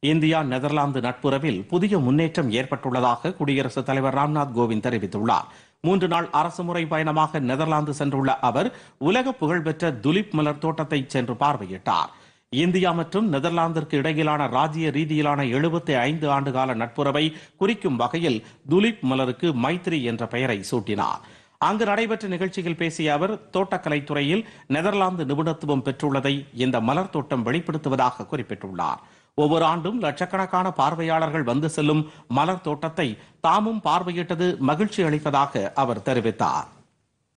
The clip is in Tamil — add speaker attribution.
Speaker 1: இந்தியா நெதர்லாந்து நட்புறவில் புதிய முன்னேற்றம் ஏற்பட்டுள்ளதாக குடியரசுத் தலைவர் ராம்நாத் கோவிந்த் தெரிவித்துள்ளார் மூன்று நாள் அரசுமுறை பயணமாக நெதர்லாந்து சென்றுள்ள அவர் உலக புகழ்பெற்ற துலிப் மலர் தோட்டத்தை சென்று பார்வையிட்டார் இந்தியா மற்றும் நெதர்லாந்திற்கு இடையிலான ராஜ்ய ரீதியிலான எழுபத்தி ஐந்து ஆண்டுகால நட்புறவை குறிக்கும் வகையில் துலிப் மலருக்கு மைத்ரி என்ற பெயரை சூட்டினார் அங்கு நடைபெற்ற நிகழ்ச்சியில் பேசிய அவர் தோட்டக்கலைத் துறையில் நெதர்லாந்து நிபுணத்துவம் பெற்றுள்ளதை இந்த மலர் தோட்டம் வெளிப்படுத்துவதாக குறிப்பிட்டுள்ளார் ஒவ்வொரு ஆண்டும் லட்சக்கணக்கான பார்வையாளர்கள் வந்து செல்லும் மலர் தோட்டத்தை தாமும் பார்வையிட்டது மகிழ்ச்சி அளிப்பதாக அவர் தெரிவித்தார்